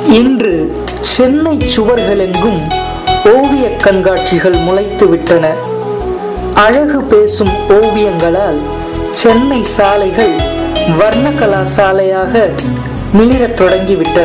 இன்று சென்னை சுவர்களெங்கும் ஓவிய கண்காட்சிகள் முளைத்து விட்டன அழகு பேசும் ஓவியங்களால் சென்னை சாலைகள் வர்ணகலா சாலையாக மிளிரத் தொடங்கிவிட்டன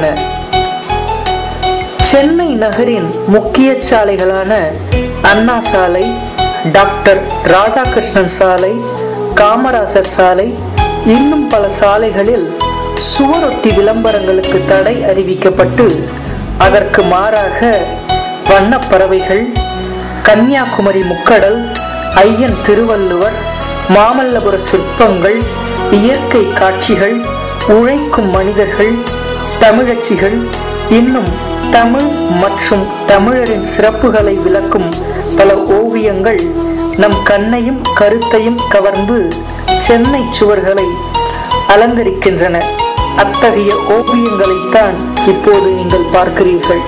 சென்னை நகரின் முக்கிய சாலைகளான அண்ணா சாலை டாக்டர் ராதாகிருஷ்ணன் சாலை காமராசர் சாலை இன்னும் பல சாலைகளில் சுவரொட்டி விளம்பரங்களுக்கு தடை அறிவிக்கப்பட்டு அதற்கு மாறாக வண்ணப்பறவைகள் கன்னியாகுமரி முக்கடல் ஐயன் திருவள்ளுவர் மாமல்லபுர சிற்பங்கள் இயற்கை காட்சிகள் உழைக்கும் மனிதர்கள் தமிழச்சிகள் இன்னும் தமிழ் மற்றும் தமிழரின் சிறப்புகளை விளக்கும் பல ஓவியங்கள் நம் கண்ணையும் கருத்தையும் கவர்ந்து சென்னை சுவர்களை அலங்கரிக்கின்றன அத்தகைய ஓவியங்களைத்தான் இப்போது நீங்கள் பார்க்கிறீர்கள்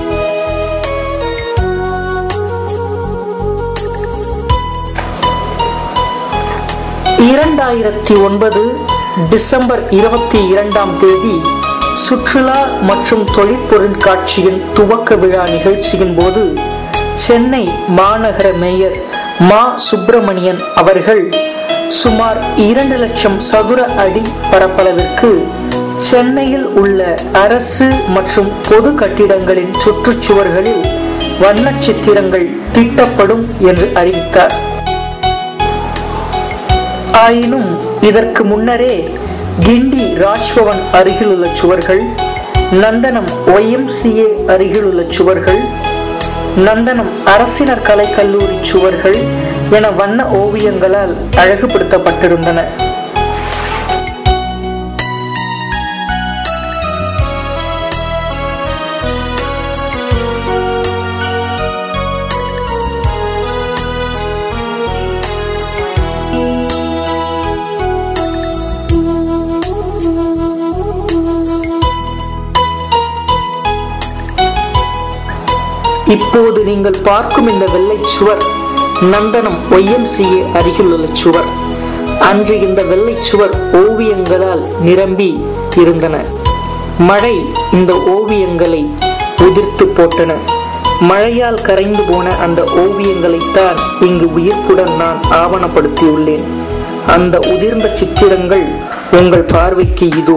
இரண்டாயிரத்தி ஒன்பது டிசம்பர் இருபத்தி இரண்டாம் தேதி சுற்றுலா மற்றும் தொழிற்பொருட்காட்சியின் துவக்க விழா நிகழ்ச்சியின் போது சென்னை மாநகர மேயர் மா சுப்பிரமணியன் அவர்கள் சுமார் இரண்டு லட்சம் சதுர அடி பரப்பளவிற்கு சென்னையில் உள்ள அரசு மற்றும் பொது கட்டிடங்களின் சுற்றுச்சுவர்களில் வண்ணச் சித்திரங்கள் தீட்டப்படும் என்று அறிவித்தார் ஆயினும் இதற்கு முன்னரே கிண்டி ராஜ்பவன் அருகிலுள்ள சுவர்கள் நந்தனம் ஒய்எம்சிஏ அருகிலுள்ள சுவர்கள் நந்தனம் அரசினர் கலைக்கல்லூரி சுவர்கள் என வண்ண ஓவியங்களால் அழகுபடுத்தப்பட்டிருந்தன இப்போது நீங்கள் பார்க்கும் இந்த வெள்ளை சுவர் நந்தனம் ஒய்எம்சிஏ அருகில் உள்ள சுவர் அன்று இந்த வெள்ளை சுவர் ஓவியங்களால் நிரம்பி இருந்தன மழை இந்த ஓவியங்களை உதிர்த்து போட்டன மழையால் கரைந்து போன அந்த ஓவியங்களைத்தான் இங்கு உயிர்ப்புடன் நான் ஆவணப்படுத்தியுள்ளேன் அந்த உதிர்ந்த சித்திரங்கள் உங்கள் பார்வைக்கு இதோ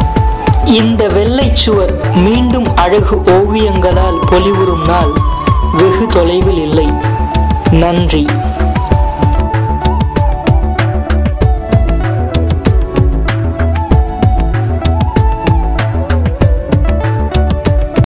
இந்த வெள்ளைச்சுவர் மீண்டும் அழகு ஓவியங்களால் பொலிவுறும் நாள் வெகு தொலைவில் இல்லை நன்றி